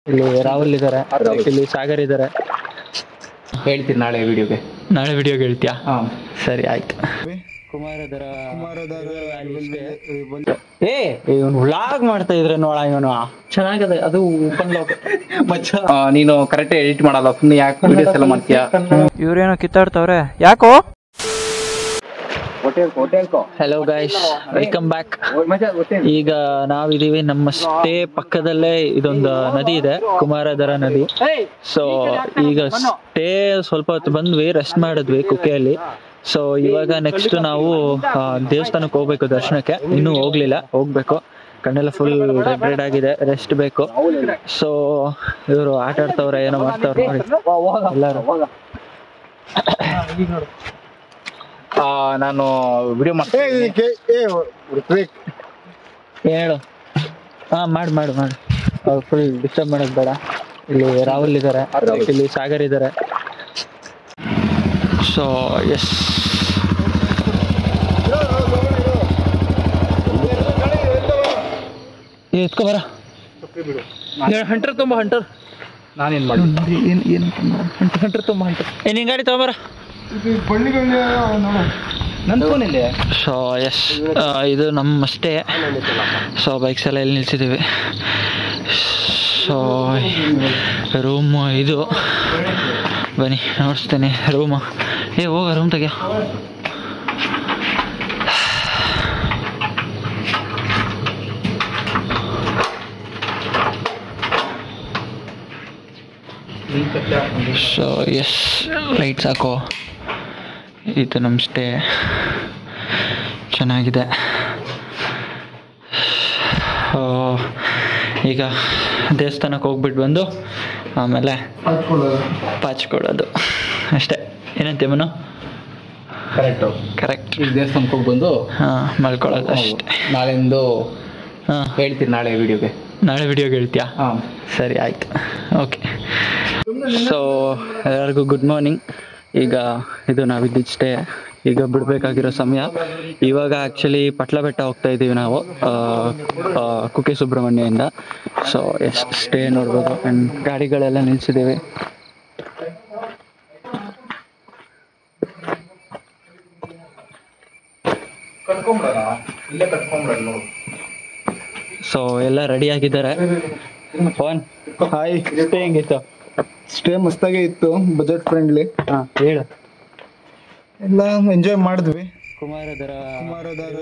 ಇಲ್ಲಿ ರಾಹುಲ್ ಇದ್ದಾರೆ ಇಲ್ಲಿ ಸಾಗರ್ ಇದ್ದಾರೆ ಹೇಳ್ತೀನಿ ನಾಳೆ ವಿಡಿಯೋಗೆ ನಾಳೆ ವಿಡಿಯೋಗೆ ಹೇಳ್ತೀಯಾ ಹಾಂ ಸರಿ ಆಯ್ತು ಕುಮಾರದರ ಏ ಇವನು ವ್ಲಾಗ್ ಮಾಡ್ತಾ ಇದ್ರೆ ನೋಡ ಇವನು ಚೆನ್ನಾಗದೆ ಅದು ಓಪನ್ ಲಾಕ್ ನೀನು ಕರೆಕ್ಟ್ ಎಡಿಟ್ ಮಾಡಲ್ಲ ಸುಮ್ಮನೆ ಯಾಕೆ ವಿಡಿಯೋಸ್ ಎಲ್ಲ ಮಾಡ್ತೀಯಾ ಇವ್ರೇನೋ ಕಿತ್ತಾಡ್ತವ್ರೆ ಯಾಕೋ ಹಲೋ ಗೈಸ್ ವೆಲ್ಕಮ್ ಬ್ಯಾಕ್ ಈಗ ನಾವಿದೀವಿ ನಮ್ಮ ಸ್ಟೇ ಪಕ್ಕದಲ್ಲೇ ಇದೊಂದು ನದಿ ಇದೆ ಕುಮಾರಧರ ನದಿ ಸೊ ಈಗ ಸ್ಟೇ ಸ್ವಲ್ಪ ಹೊತ್ತು ಬಂದ್ವಿ ರೆಸ್ಟ್ ಮಾಡಿದ್ವಿ ಕುಕ್ಕೆಯಲ್ಲಿ ಸೊ ಇವಾಗ ನೆಕ್ಸ್ಟ್ ನಾವು ಆ, ದೇವಸ್ಥಾನಕ್ಕೆ ಹೋಗ್ಬೇಕು ದರ್ಶನಕ್ಕೆ ಇನ್ನೂ ಹೋಗ್ಲಿಲ್ಲ ಹೋಗ್ಬೇಕು ಕಣ್ಣೆಲ್ಲ ಫುಲ್ ರೆಡ್ ರೆಡ್ ಆಗಿದೆ ರೆಸ್ಟ್ ಬೇಕು ಸೊ ಇವರು ಆಟ ಆಡ್ತವ್ರೆ ಏನೋ ಮಾಡ್ತವ್ರೆ ನೋಡಿ ಎಲ್ಲರೂ ಆ, ನಾನು ವಿಡಿಯೋ ಮಾಡ್ತೀನಿ ಹೇಳು ಹಾ ಮಾಡು ಮಾಡು ಮಾಡು ಅವ್ರು ಫುಲ್ ಡಿಸ್ಟರ್ಬ್ ಮಾಡೋದು ಬೇಡ ಇಲ್ಲಿ ರಾಹುಲ್ ಇದ್ದಾರೆ ಇಲ್ಲಿ ಸಾಗರ್ ಇದ್ದಾರೆ ಸೊ ಎಸ್ ಎತ್ಕೊ ಬರ ಹಂಟರ್ ತುಂಬ ಹಂಟರ್ ನಾನೇನು ಮಾಡಿ ಏನು ಏನು ಹಂಟರ್ ತುಂಬ ಹಂಟರ್ ಏ ನಿನ್ ಗಾಡಿ ತಗೊಂಬರ ನನ್ನ ಫೋನಲ್ಲಿ ಸೊ ಎಸ್ ಇದು ನಮ್ಮ ಸ್ಟೇ ಸೊ ಬೈಕ್ಸ್ ಎಲ್ಲ ಇಲ್ಲಿ ನಿಲ್ಸಿದ್ದೀವಿ ಸೊ ರೂಮ್ ಇದು ಬನ್ನಿ ನೋಡಿಸ್ತೇನೆ ರೂಮ್ ಏ ಹೋಗ ರೂಮ್ ತೆಗಿಯ ಸೊ ಎಸ್ ಲೈಟ್ಸ್ ಹಾಕೋ ಇದು ನಮ್ಮ ಸ್ಟೇ ಚೆನ್ನಾಗಿದೆ ಆ, ಈಗ ದೇವಸ್ಥಾನಕ್ಕೆ ಹೋಗ್ಬಿಟ್ಟು ಬಂದು ಆಮೇಲೆ ಪಾಚ್ಕೊಳ್ಳೋದು ಅಷ್ಟೇ ಏನಂತೆ ಮನು ಕರೆಕ್ಟು ಕರೆಕ್ಟ್ ಈಗ ದೇವಸ್ಥಾನಕ್ಕೆ ಹೋಗಿ ಬಂದು ಹಾಂ ಮಲ್ಕೊಳ್ಳೋದು ಅಷ್ಟೇ ನಾಳೆಂದು ಹಾಂ ಹೇಳ್ತೀನಿ ನಾಳೆ ವಿಡಿಯೋಗೆ ನಾಳೆ ವಿಡಿಯೋಗೆ ಹೇಳ್ತೀಯಾ ಹಾಂ ಸರಿ ಆಯ್ತು ಓಕೆ ಸೊ ಎಲ್ಲರಿಗೂ ಗುಡ್ ಮಾರ್ನಿಂಗ್ ಈಗ ಇದು ನಾವಿದ್ದಿದ್ದು ಸ್ಟೇ ಈಗ ಬಿಡಬೇಕಾಗಿರೋ ಸಮಯ ಇವಾಗ ಆ್ಯಕ್ಚುಲಿ ಪಟ್ಲ ಬೆಟ್ಟ ಹೋಗ್ತಾ ಇದ್ದೀವಿ ನಾವು ಆ, ಆ, ಕುಕ್ಕೆ ಸುಬ್ರಹ್ಮಣ್ಯದಿಂದ ಸೊ ಎಸ್ ಸ್ಟೇ ನೋಡ್ಬೋದು ಆ್ಯಂಡ್ ಗಾಡಿಗಳೆಲ್ಲ ನಿಲ್ಸಿದ್ದೀವಿ ಇಲ್ಲೇ ಕಟ್ಕೊಂಡ್ಬಿಡ ನೋಡು ಸೊ ಎಲ್ಲ ರೆಡಿ ಆಗಿದ್ದಾರೆ ಫೋನ್ ಹಾಯ್ ಸ್ಟೇ ಹೆಂಗಿತ್ತು ಸ್ಟೇ ಮಸ್ತಾಗೆ ಇತ್ತು ಬಜೆಟ್ ಫ್ರೆಂಡ್ಲಿ ಹಾಂ ಹೇಳು ಎಲ್ಲ ಎಂಜಾಯ್ ಮಾಡಿದ್ವಿ Kumaradhara Kumaradhara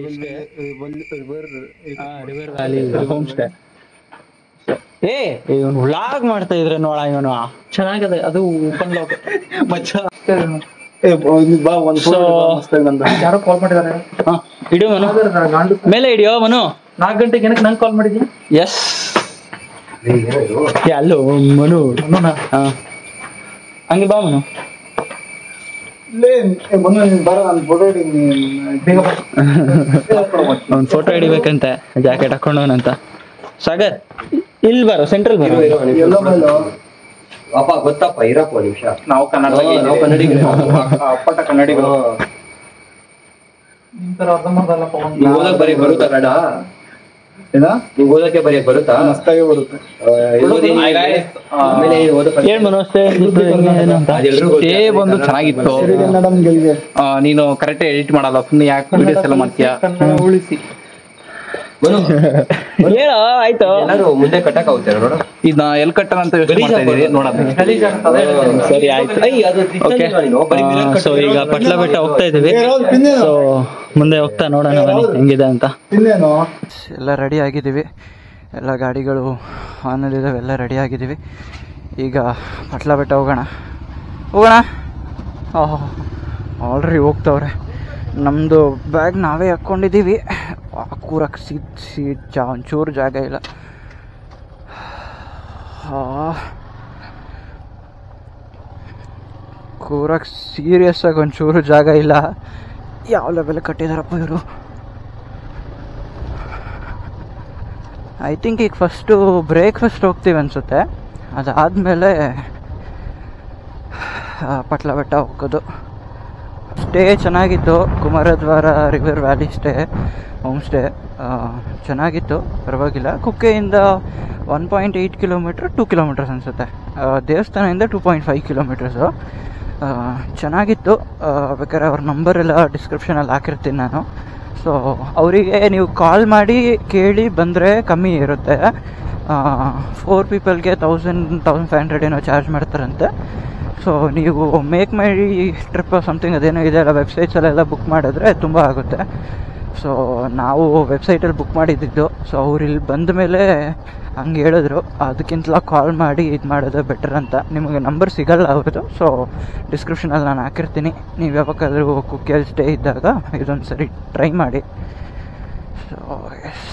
river valley home stay ಏ ಇವನು ವ್ಲಾಗ್ ಮಾಡ್ತಾ ಇದ್ರೆ ನೋಡ ಇವನು ಚೆನ್ನಾಗದೆ ಅದು ಓಪನ್ ಲಾಕ್ ಮಚ್ಚ ಬಾ ಒಂದ್ So- ಮಸ್ತಾಗಿ ನಂದು ಯಾರೋ ಕಾಲ್ ಮಾಡಿದ್ದಾರೆ ಹಾ ಇಡು ಮನು ಮೇಲೆ ಹಿಡಿಯೋ ಮನು ನಾಲ್ಕು ಗಂಟೆಗೆ ಏನಕ್ಕೆ ನಂಗೆ ಕಾಲ್ ಮಾಡಿದ್ಯಾ ಎಸ್ ಅಲ್ಲೋ ಮನು ಹಾ ಹಂಗೆ ಬಾ ಮನು ಲೇ ಏ, ಬಂದು ನೀನ್ ಬರ ನಾನು ಫೋಟೋ ಬೇಗ ಅವ್ನು ಫೋಟೋ ಹಿಡಿಬೇಕಂತೆ ಜಾಕೆಟ್ ಹಾಕೊಂಡವನಂತ ಸಾಗರ್ ಇಲ್ಲಿ ಬರೋ ಸೆಂಟ್ರಲ್ ಬರೋ ಎಲ್ಲ ಮೇಲೆ ಅಪ್ಪ ಗೊತ್ತಪ್ಪ ಇರಪ್ಪ ಒಂದ್ ನಿಮಿಷ ನಾವು ಕನ್ನಡ ನಾವು ಕನ್ನಡಿಗರೇ. ಅಪ್ಪಟ ಕನ್ನಡಿಗರು ನೀವು ಓದಕ್ ಬರೀ ಬರುತ್ತಾ ಕನ್ನಡ ಏನ ನೀವು ಓದಕ್ಕೆ ಬರೀ ಬರುತ್ತಾ ಮಸ್ತಾಗೆ ಬರುತ್ತೆ ಆ, ಓದಿ ನೀವು ಆಮೇಲೆ ಓದೋ ಹೇಳ್ ಮನು ಅಷ್ಟೇ ಏನು ಅಂತ ಅದೆಲ್ರಿಗೂ ಗೊತ್ತು. ಸ್ಟೇ ಬಂದು ಚೆನ್ನಾಗಿತ್ತು ಕನ್ನಡಂ ಗೆಲ್ಗೆ ಆ, ನೀನು ಕರೆಕ್ಟ್ ಎಡಿಟ್ ಮಾಡಲ್ಲ ಸುಮ್ಮನೆ ಯಾಕೆ ವಿಡಿಯೋಸ್ ಎಲ್ಲ ಮಾಡ್ತೀಯಾ ಉಳಿಸಿ ಮನು, ಹೇಳೋ ಆಯ್ತು ಎಲ್ಲರೂ ಮುಂದೆ ಕಟ್ಟಕ್ ಆಗುತ್ತೆ ನೋಡು ಇದನ್ನ ಎಲ್ ಕಟ್ಟಣ ಅಂತ ಯೋಚನೆ ಮಾಡ್ತಾ ಇದೀವಿ ನೋಡೋಣ ಸರಿ ಆಯ್ತು ಐ, ಅದು ತಿರ್ಚಲ್ ಓಕೆ ಇಲ್ವಾ ನೀನು? ಬರೀ mirror cut ಸೊ ಈಗ ಪಟ್ಲ ಬೆಟ್ಟ ಹೋಗ್ತಾ ಇದೀವಿ ಸೊ ಮುಂದೆ ಹೋಗ್ತಾ ನೋಡೋಣ ಬನ್ನಿ ಹೆಂಗಿದೆ ಅಂತ ಇನ್ನೇನು ಎಲ್ಲ ರೆಡಿ ಆಗಿದ್ದೀವಿ ಎಲ್ಲ ಗಾಡಿಗಳು ಆನಲ್ಲಿದ್ದಾವೆ ಎಲ್ಲ ರೆಡಿ ಆಗಿದ್ದೀವಿ ಈಗ ಪಟ್ಲ ಬೆಟ್ಟ ಹೋಗೋಣ ಹೋಗೋಣ ಓಹ್ ಆಲ್ರೆಡಿ ಹೋಗ್ತವ್ರೆ ನಮ್ಮದು ಬ್ಯಾಗ್ ನಾವೇ ಹಾಕ್ಕೊಂಡಿದ್ದೀವಿ ಕೂರಕ್ಕೆ ಸೀಟ್ ಸೀಟ್ ಜಾ ಒಂಚೂರು ಜಾಗ ಇಲ್ಲ ಆ, ಕೂರಕ್ಕೆ ಸೀರಿಯಸ್ಸಾಗಿ ಒಂಚೂರು ಜಾಗ ಇಲ್ಲ ಯಾವ ಲೆವೆಲ್ ಕಟ್ಟಿದಾರಪ್ಪ ಇವರು ಐ ಥಿಂಕ್ ಈಗ ಫಸ್ಟು ಬ್ರೇಕ್ಫಾಸ್ಟ್ ಹೋಗ್ತೀವಿ ಅನಿಸುತ್ತೆ ಅದಾದಮೇಲೆ ಪಟ್ಲ ಬೆಟ್ಟ ಹೋಗೋದು ಸ್ಟೇ ಚೆನ್ನಾಗಿತ್ತು Kumaradwara river valley stay home stay ಚೆನ್ನಾಗಿತ್ತು ಪರವಾಗಿಲ್ಲ ಕುಕ್ಕೆಯಿಂದ one point eight kilometre two kilometres ಅನಿಸುತ್ತೆ ದೇವಸ್ಥಾನದಿಂದ ಟೂ ಪಾಯಿಂಟ್ ಫೈವ್ ಕಿಲೋಮೀಟರ್ಸು ಚೆನ್ನಾಗಿತ್ತು ಆ, ಬೇಕಾದ್ರೆ ಅವ್ರ ನಂಬರೆಲ್ಲ ಡಿಸ್ಕ್ರಿಪ್ಷನಲ್ಲಿ ಹಾಕಿರ್ತೀನಿ ನಾನು ಸೊ ಅವರಿಗೆ ನೀವು ಕಾಲ್ ಮಾಡಿ ಕೇಳಿ ಬಂದರೆ ಕಮ್ಮಿ ಇರುತ್ತೆ ಫೋರ್ ಪೀಪಲ್ಗೆ ತೌಸಂಡ್ ತೌಸಂಡ್ ಫೈವ್ ಹಂಡ್ರೆಡ್ ಏನೋ ಚಾರ್ಜ್ ಮಾಡ್ತಾರಂತೆ ಸೊ ನೀವು ಮೇಕ್ ಮೈ ಟ್ರಿಪ್ ಸಮಥಿಂಗ್ ಅದೇನೋ ಇದೆ ಅಲ್ಲ ವೆಬ್ಸೈಟ್ಸಲ್ಲೆಲ್ಲ ಬುಕ್ ಮಾಡಿದ್ರೆ ತುಂಬ ಆಗುತ್ತೆ ಸೊ ನಾವು ವೆಬ್ಸೈಟಲ್ಲಿ ಬುಕ್ ಮಾಡಿದ್ದಿದ್ದು ಸೊ ಅವ್ರು ಇಲ್ಲಿ ಬಂದ ಮೇಲೆ ಹಂಗೆ ಹೇಳಿದ್ರು ಅದಕ್ಕಿಂತಲ ಕಾಲ್ ಮಾಡಿ ಇದು ಮಾಡೋದು ಬೆಟರ್ ಅಂತ ನಿಮಗೆ ನಂಬರ್ ಸಿಗಲ್ಲ ಅವ್ರದ್ದು ಸೊ ಡಿಸ್ಕ್ರಿಪ್ಷನಲ್ಲಿ ನಾನು ಹಾಕಿರ್ತೀನಿ ನೀವು ಯಾವಾಗಾದರೂ ಕುಕ್ಕಿಯಲ್ಲಿ ಸ್ಟೇ ಇದ್ದಾಗ ಇದೊಂದು ಸರಿ ಟ್ರೈ ಮಾಡಿ ಸೊ ಎಸ್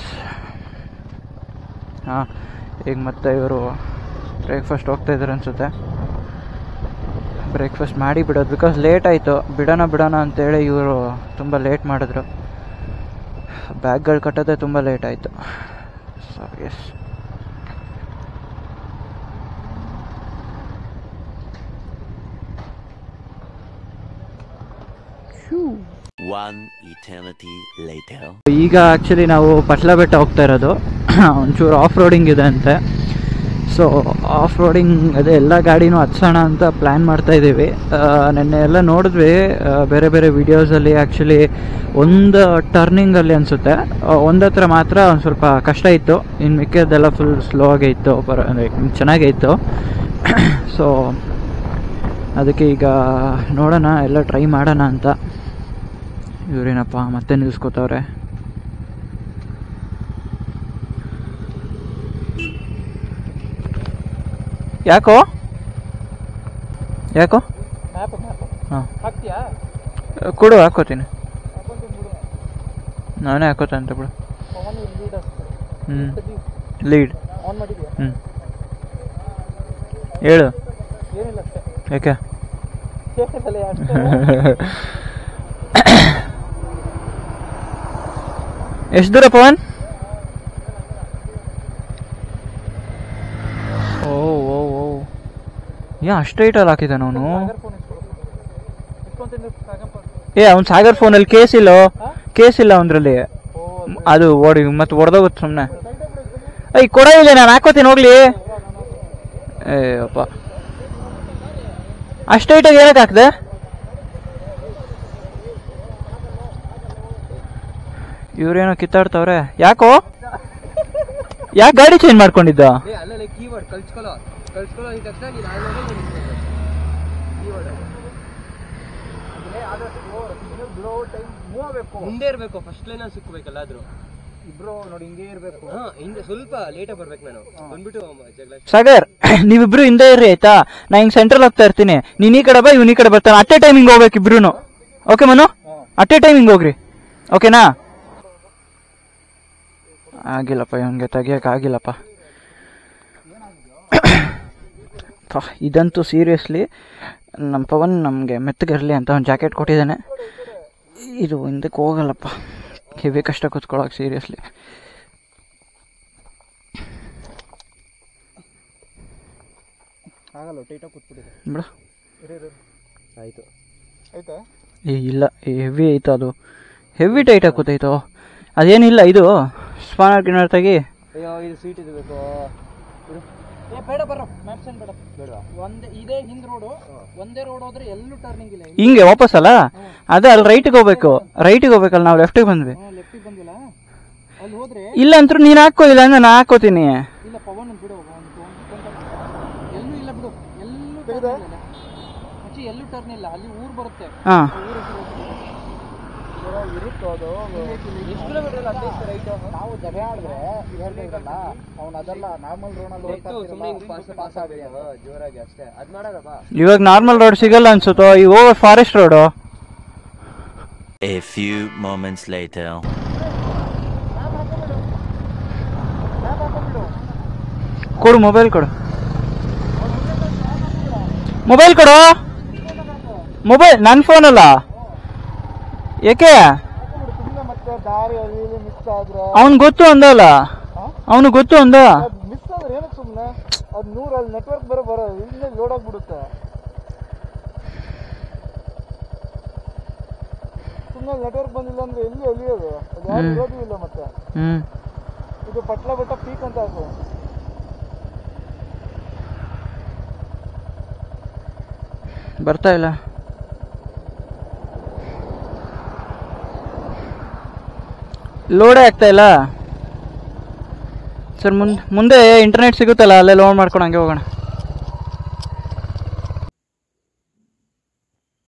ಹಾಂ ಈಗ ಮತ್ತೆ ಇವರು ಬ್ರೇಕ್ಫಾಸ್ಟ್ ಹೋಗ್ತಾ ಇದ್ದಾರೆ ಅನಿಸುತ್ತೆ ಬ್ರೇಕ್ಫಾಸ್ಟ್ ಮಾಡಿ ಬಿಡೋದು ಬಿಕಾಸ್ ಲೇಟ್ ಆಯಿತು ಬಿಡೋಣ ಬಿಡೋಣ ಅಂತೇಳಿ ಇವರು ತುಂಬ ಲೇಟ್ ಮಾಡಿದ್ರು ಬ್ಯಾಗ್ಗಳು ಕಟ್ಟೋದೇ ತುಂಬ ಲೇಟ್ ಆಯಿತು so yes One eternity later. ಈಗ ಆ್ಯಕ್ಚುಲಿ ನಾವು ಪಟ್ಲ ಬೆಟ್ಟ ಹೋಗ್ತಾ ಇರೋದು ಒಂಚೂರು ಆಫ್ ರೋಡಿಂಗ್ ಇದೆ ಅಂತೆ ಸೊ ಆಫ್ ರೋಡಿಂಗ್ ಅದೇ ಎಲ್ಲ ಗಾಡಿನೂ ಹತ್ಸೋಣ ಅಂತ ಪ್ಲ್ಯಾನ್ ಮಾಡ್ತಾ ಇದ್ದೀವಿ ನಿನ್ನೆ ಎಲ್ಲ ನೋಡಿದ್ವಿ ಆ, ಬೇರೆ ಬೇರೆ ವಿಡಿಯೋಸಲ್ಲಿ ಆ್ಯಕ್ಚುಲಿ ಒಂದು ಟರ್ನಿಂಗಲ್ಲಿ ಅನಿಸುತ್ತೆ ಒಂದು ಹತ್ರ ಮಾತ್ರ ಒಂದು ಸ್ವಲ್ಪ ಕಷ್ಟ ಇತ್ತು ಇನ್ನು ಮಿಕ್ಕಿದ್ದೆಲ್ಲ ಫುಲ್ ಸ್ಲೋ ಆಗೇ ಇತ್ತು ಪರ ಅಂದರೆ ಚೆನ್ನಾಗೇ ಇತ್ತು ಸೊ ಅದಕ್ಕೆ ಈಗ ನೋಡೋಣ ಎಲ್ಲ ಟ್ರೈ ಮಾಡೋಣ ಅಂತ ಇವ್ರೇನಪ್ಪ ಮತ್ತೆ ನಿಲ್ಸ್ಕೊತವ್ರೆ ಯಾಕೋ ಯಾಕೋ ಹಾಂ ಕೊಡು ಹಾಕೋತೀನಿ ನಾನೇ ಹಾಕೋತಂತೆ ಬಿಡು ಹ್ಞೂ ಲೀಡ್ ಹ್ಞೂ ಹೇಳು ಯಾಕೆ ಎಷ್ಟು ದೂರ ಪವನ್ ಓ ಓ ಓ ಯಾ ಅಷ್ಟು ಹೈಟಲ್ಲಿ ಹಾಕಿದ್ದಾನ ಅವನು ಏ ಅವ್ನು ಸಾಗರ್ ಫೋನಲ್ಲಿ ಕೇಸ್ ಇಲ್ಲ ಕೇಸ್ ಇಲ್ಲ ಅವನ್ರಲ್ಲಿ ಅದು ಓಡಿ ಮತ್ತೆ ಹೊಡೆದೋಗುತ್ತೆ ಸುಮ್ಮನೆ ಐ ಕೊಡ ಇಲ್ಲ ನಾನು ಹಾಕೋತೀನಿ ಹೋಗ್ಲಿ ಏ ಅಪ್ಪ ಅಷ್ಟು ಹೈಟಾಗಿ ಏನಕ್ಕೆ ಹಾಕ್ದೆ ಇವ್ರೇನೋ ಕಿತ್ತಾಡ್ತವ್ರೆ ಯಾಕೋ ಯಾಕೆ ಗಾಡಿ ಚೇಂಜ್ ಮಾಡ್ಕೊಂಡಿದ್ದ ಅಲ್ಲೇ ಕೀವರ್ಡ್ ಕಲ್ಸ್ಕೊಳ್ಳೋ ಕಲ್ಸ್ಕೊಳ್ಳೋ ಅಂದ ತಕ್ಷಣ ನೀನು ಆನ್ಲೈನ್ ಮುಂದೆ ಇರಬೇಕು ಫಸ್ಟ್ ಲೈನ್ ಅಲ್ಲಿ ಸಿಕ್ಬೇಕಲ್ಲ ಆದ್ರೂ ಇಬ್ರು ನೋಡಿ ಹಿಂಗೆ ಇರ್ಬೇಕು ಹಾ ಹಿಂದೆ ಸ್ವಲ್ಪ ಲೇಟ್ ಆಗಿ ಬರ್ಬೇಕು ನಾನು ಬಂದ್ಬಿಟ್ಟು ಜಗಳ ಸಾಗರ್ ನೀವಿಬ್ರು ಹಿಂದೆ ಇರ್ರಿ ಆಯ್ತಾ ನಾ ಹಿಂಗ್ ಸೆಂಟ್ರಲ್ ಹೋಗ್ತಾ ಇರ್ತೀನಿ ನೀನ್ ಈ ಕಡೆ ಬಾ ಇವ್ನ ಈ ಕಡೆ ಬರ್ತಾನೆ ಅಟ್ಟೆ ಟೈಮಿಂಗ್ ಹೋಗ್ಬೇಕು ಇಬ್ರು ಓಕೆ ಮನು ಅಟ್ಟೆ ಟೈಮಿಂಗ್ ಹೋಗ್ರಿ ಓಕೆನಾ ಆಗಿಲ್ಲಪ್ಪ ಇವನ್ಗೆ ತೆಗಿಯಕ್ ಆಗಿಲ್ಲಪ್ಪ ಪ, ಇದಂತೂ ಸೀರಿಯಸ್ಲಿ ನಮ್ಮ ಪವನ್ ನಮಗೆ ಮೆತ್ತಗಿರಲಿ ಅಂತ ಒಂದು ಜಾಕೆಟ್ ಕೊಟ್ಟಿದ್ದಾನೆ ಇದು ಹಿಂದಕ್ಕೆ ಹೋಗಲ್ಲಪ್ಪ ಹೆವಿ ಕಷ್ಟ ಕೂತ್ಕೊಳ್ಳೋಕೆ ಸೀರಿಯಸ್ಲಿ ಆಗಲ್ಲ ಟೈಟಾಗಿ ಕೂತ್ಬಿಟ್ಟಿದೆ ಬಿಡು ಆಯ್ತು ಆಯ್ತಾ ಏ ಇಲ್ಲ ಹೆವಿ ಐತೆ ಅದು ಹೆವಿ ಟೈಟಾಗಿ ಕೂತೈತೋ ಅದೇನಿಲ್ಲ ಇದು ಸ್ಪಾನರ್ ಗಿನ್ನರ್ ತೆಗಿ ಅಯ್ಯೋ ಇದು ಸೀಟ್ ಇದು ಬೇಕು ಏ ಬೇಡ ಬರೋ ಮ್ಯಾಪ್ಸ್ ಏನ್ ಬೇಡ ಬೇಡ ಒಂದೇ ಇದೇ ಹಿಂದ್ ರೋಡು ಒಂದೇ ರೋಡ್ ಹೋದ್ರೆ ಎಲ್ಲೂ ಟರ್ನಿಂಗ್ ಇಲ್ಲ ಹಿಂಗೆ ವಾಪಸ್ ಅಲ್ಲ ಅದೇ ಅಲ್ಲಿ ರೈಟಿಗೆ ಹೋಗ್ಬೇಕು ರೈಟಿಗೆ ಹೋಗ್ಬೇಕಲ್ಲ ನಾವು ಲೆಫ್ಟಿಗೆ ಬಂದ್ವಿ ಲೆಫ್ಟಿಗೆ ಬಂದಿಲ್ಲ ಅಲ್ಲಿ ಹೋದ್ರೆ ಇಲ್ಲ ಅಂತೂ ನೀನು ಹಾಕೋ ಇಲ್ಲ ಅಂದ್ರೆ ನಾ ಹಾಕೋತೀನಿ ಇಲ್ಲ ಪವನ್ ಬಿಡು ಒಂದು ಎಲ್ಲೂ ಇಲ್ಲ ಬಿಡು ಎಲ್ಲೂ ಟರ್ನ್ ಇಲ್ಲ ಮಚ್ಚಿ ಎಲ್ಲೂ ಟರ್ನ್ ಇಲ್ಲ ಅಲ್ಲಿ ಊರ್ ಬರುತ್ತೆ ಹಾಂ ನಾವು ಜಗಳ ಆಡಿದ್ರೆ ಹೇಳ್ತಿದ್ರಲ್ಲ ಅವ್ನು ಅದಲ್ಲ ನಾರ್ಮಲ್ ರೋಡಲ್ಲಿ ಸುಮ್ಮನೆ ಪಾಸ್ ಪಾಸ್ ಆಗಿದೆ ಜೋರಾಗಿ ಅಷ್ಟೇ ಅದ್ ಮಾಡೋಣ ಬಾ ಇವಾಗ ನಾರ್ಮಲ್ ರೋಡ್ ಸಿಗಲ್ಲ ಅನ್ಸುತ್ತೋ ಈಗ ಹೋಗೋ forest road A few moments later. ಕೊಡು ಮೊಬೈಲ್ ಕೊಡು ಮೊಬೈಲ್ ಕೊಡು ಮೊಬೈಲ್ ನನ್ನ ಫೋನ್ ಅಲ್ಲ ಏಕೆ ಮತ್ತೆ ದಾರಿ ಅಲ್ಲಿ ಮಿಸ್ ಆದ್ರೆ ಅವನ್ ಗೊತ್ತು ಅಂದಲ್ಲ ಅವನು ಗೊತ್ತು ಅಂದ ಮಿಸ್ ಆದ್ರೆ ಏನಕ್ಕೆ ಸುಮ್ಮನೆ ಅದು ನೂರಲ್ಲಿ ನೆಟ್ವರ್ಕ್ ಬರೋ ಬರೋ ಇಲ್ಲೇ ಲೋಡ್ ಆಗ್ಬಿಡುತ್ತೆ ಸುಮ್ಮನೆ ಸಿಗ್ನಲ್ ನೆಟ್ವರ್ಕ್ ಬಂದಿಲ್ಲ ಅಂದ್ರೆ ಎಲ್ಲಿ ಎಲ್ಲಿಯೋದು ಅದು ಯಾರು ಹ್ಮ್. ಇರೋದು ಇಲ್ಲ ಮತ್ತೆ ಹ್ಞೂ ಇದು ಪಟ್ಲ ಬೆಟ್ಟ ಪೀಕ್ ಅಂತ ಹಾಕು ಬರ್ತಾ ಇಲ್ಲ ಲೋಡೇ ಆಗ್ತಾ ಇಲ್ಲ ಸರ್ ಮುಂದೆ ಮುಂದೆ ಇಂಟರ್ನೆಟ್ ಸಿಗುತ್ತಲ್ಲ ಅಲ್ಲೇ ಲೋಡ್ ಮಾಡ್ಕೊಂಡು ಹಂಗೆ ಹೋಗೋಣ